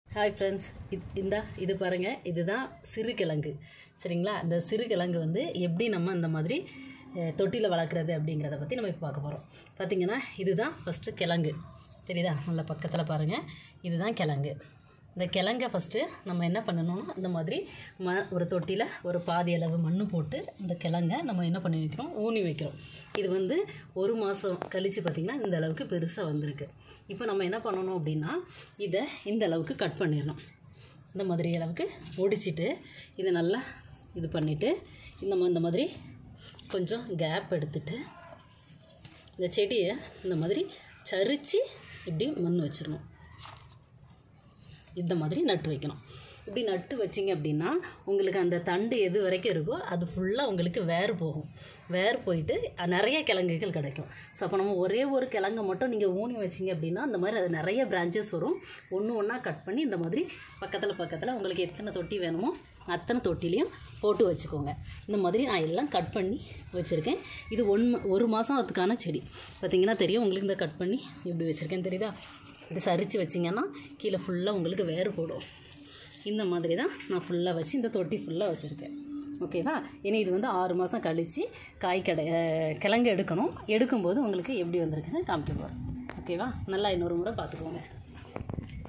hi friends இது இந்த இது பாருங்கள் இதுதான் சிறுகிழங்கு சரிங்களா இந்த சிறுகிழங்கு வந்து எப்படி நம்ம இந்த மாதிரி தொட்டியில் வளர்க்குறது அப்படிங்கிறத பற்றி நம்ம இப்போ பார்க்க போகிறோம் பார்த்தீங்கன்னா இதுதான் ஃபஸ்ட்டு கிழங்கு தெரியுதா நல்ல பக்கத்தில் பாருங்கள் இதுதான் கிழங்கு இந்த கிழங்கை ஃபஸ்ட்டு நம்ம என்ன பண்ணணும்னா இந்த மாதிரி ம ஒரு தொட்டியில் ஒரு பாதி அளவு மண் போட்டு இந்த கிழங்கை நம்ம என்ன பண்ணி வைக்கிறோம் ஊனி வைக்கிறோம் இது வந்து ஒரு மாதம் கழித்து பார்த்திங்கன்னா இந்த அளவுக்கு பெருசாக வந்திருக்கு இப்போ நம்ம என்ன பண்ணணும் அப்படின்னா இதை இந்த அளவுக்கு கட் பண்ணிடணும் இந்த மாதிரி அளவுக்கு ஒடிச்சிட்டு இதை நல்லா இது பண்ணிவிட்டு இந்த மா- இந்த மாதிரி கொஞ்சம் கேப் எடுத்துட்டு இந்த செடியை இந்த மாதிரி சரித்து இப்படி மண் வச்சிடணும் இந்த மாதிரி நட்டு வைக்கணும் இப்படி நட்டு வச்சிங்க அப்படின்னா உங்களுக்கு அந்த தண்டு எது வரைக்கும் இருக்கோ அது ஃபுல்லாக உங்களுக்கு வேர் போகும் வேர் போயிட்டு அஹ், நிறைய கிழங்குகள் கிடைக்கும் ஸோ அப்போ நம்ம ஒரே ஒரு கிழங்கை மட்டும் நீங்கள் ஊனி வச்சிங்க அப்படின்னா அந்த மாதிரி அது நிறைய பிரான்ச்சஸ் வரும் ஒன்று ஒன்றா கட் பண்ணி இந்த மாதிரி பக்கத்தில் பக்கத்தில் உங்களுக்கு எத்தனை தொட்டி வேணுமோ அத்தனை தொட்டிலையும் போட்டு வச்சுக்கோங்க இந்த மாதிரி நான் எல்லாம் கட் பண்ணி வச்சுருக்கேன் இது ஒன் ஒரு மாதம் அதுக்கான செடி பார்த்தீங்கன்னா தெரியும் உங்களுக்கு இந்த கட் பண்ணி இப்படி வச்சுருக்கேன் தெரியுதா இப்படி சரித்து வச்சிங்கன்னா கீழே ஃபுல்லாக உங்களுக்கு வேறு போடும் இந்த மாதிரி தான் நான் ஃபுல்லாக வச்சு இந்த தொட்டி ஃபுல்லாக வச்சுருக்கேன் ஓகேவா இனி இது வந்து ஆறு மாதம் கழித்து காய் கடை அஹ், கிழங்கு எடுக்கணும் எடுக்கும்போது உங்களுக்கு எப்படி வந்திருக்குன்னு காமிக்க போகிறேன் ஓகேவா நல்லா இன்னொரு முறை பார்த்துக்கோங்க